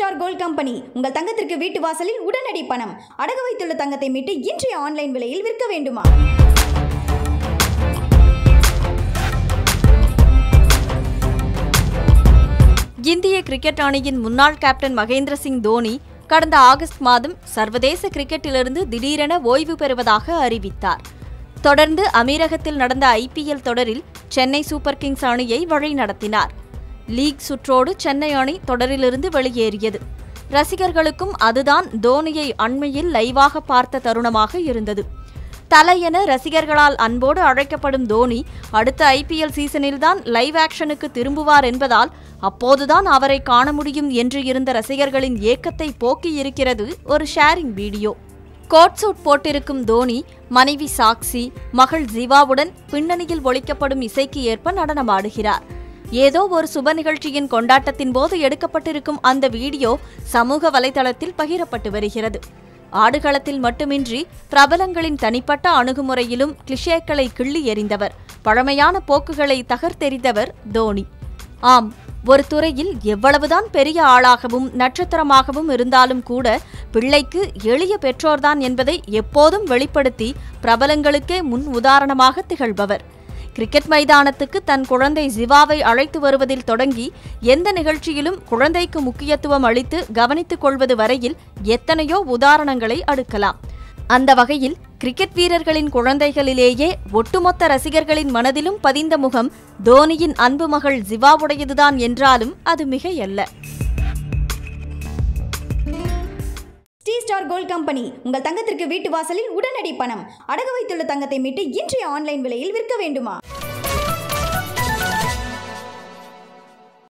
star gold company உங்கள் தங்கத்திற்கு வீட்டு வாசலில் உடனடி பணம் அடகு வைத்துள்ள தங்கத்தை மீட்டு இன்றைய ஆன்லைன் விலையில் விற்க வேண்டுமா இந்திய கிரிக்கெட் அணியின் முன்னாள் கேப்டன் மகேந்திர சிங் தோனி கடந்த ஆகஸ்ட் மாதம் சர்வதேச கிரிக்கெட்டிலிருந்து திடீரென ஓய்வு பெறுவதாக அறிவித்தார் தொடர்ந்து அமீரகத்தில் நடந்த ஐபிஎல் தொடரில் சென்னை சூப்பர் கிங்ஸ் அணியை வழிநடத்தினார் லீக் சுற்றோடு சென்னை அணி தொடரிலிருந்து வெளியேறியது ரசிகர்களுக்கும் அதுதான் தோனியை அண்மையில் லைவாக பார்த்த தருணமாக இருந்தது தலை என ரசிகர்களால் அன்போடு அழைக்கப்படும் தோனி அடுத்த ஐபிஎல் சீசனில்தான் லைவ் ஆக்ஷனுக்கு திரும்புவார் என்பதால் அப்போதுதான் அவரை காண முடியும் என்று இருந்த ரசிகர்களின் ஏக்கத்தை போக்கியிருக்கிறது ஒரு ஷேரிங் வீடியோ கோட் சூட் போட்டிருக்கும் தோனி மனைவி சாக்சி மகள் ஜிவாவுடன் பின்னணியில் ஒலிக்கப்படும் இசைக்கு ஏற்ப நடனமாடுகிறார் ஏதோ ஒரு சுப நிகழ்ச்சியின் கொண்டாட்டத்தின் போது எடுக்கப்பட்டிருக்கும் அந்த வீடியோ சமூக வலைதளத்தில் பகிரப்பட்டு வருகிறது ஆடுகளத்தில் மட்டுமின்றி பிரபலங்களின் தனிப்பட்ட அணுகுமுறையிலும் கிளிஷேக்களை கிள்ளி எறிந்தவர் பழமையான போக்குகளை தகர்த்தெறிந்தவர் தோனி ஆம் ஒரு துறையில் எவ்வளவுதான் பெரிய ஆளாகவும் நட்சத்திரமாகவும் இருந்தாலும் கூட பிள்ளைக்கு எளிய பெற்றோர்தான் என்பதை எப்போதும் வெளிப்படுத்தி பிரபலங்களுக்கே முன் உதாரணமாக திகழ்பவர் கிரிக்கெட் மைதானத்துக்கு தன் குழந்தை ஜிவாவை அழைத்து வருவதில் தொடங்கி எந்த நிகழ்ச்சியிலும் குழந்தைக்கு முக்கியத்துவம் அளித்து கவனித்துக் கொள்வது வரையில் எத்தனையோ உதாரணங்களை அடுக்கலாம் அந்த வகையில் கிரிக்கெட் வீரர்களின் குழந்தைகளிலேயே ஒட்டுமொத்த ரசிகர்களின் மனதிலும் பதிந்த முகம் தோனியின் அன்பு மகள் ஜிவாவுடையதுதான் என்றாலும் அது மிகையல்ல ஸ்ரீ ஸ்டார் கோல்ட் கம்பெனி உங்கள் தங்கத்திற்கு வீட்டு வாசலில் உடனடி பணம் அடகு வைத்துள்ள தங்கத்தை மீட்டு இன்றைய ஆன்லைன் விலையில் விற்க வேண்டுமா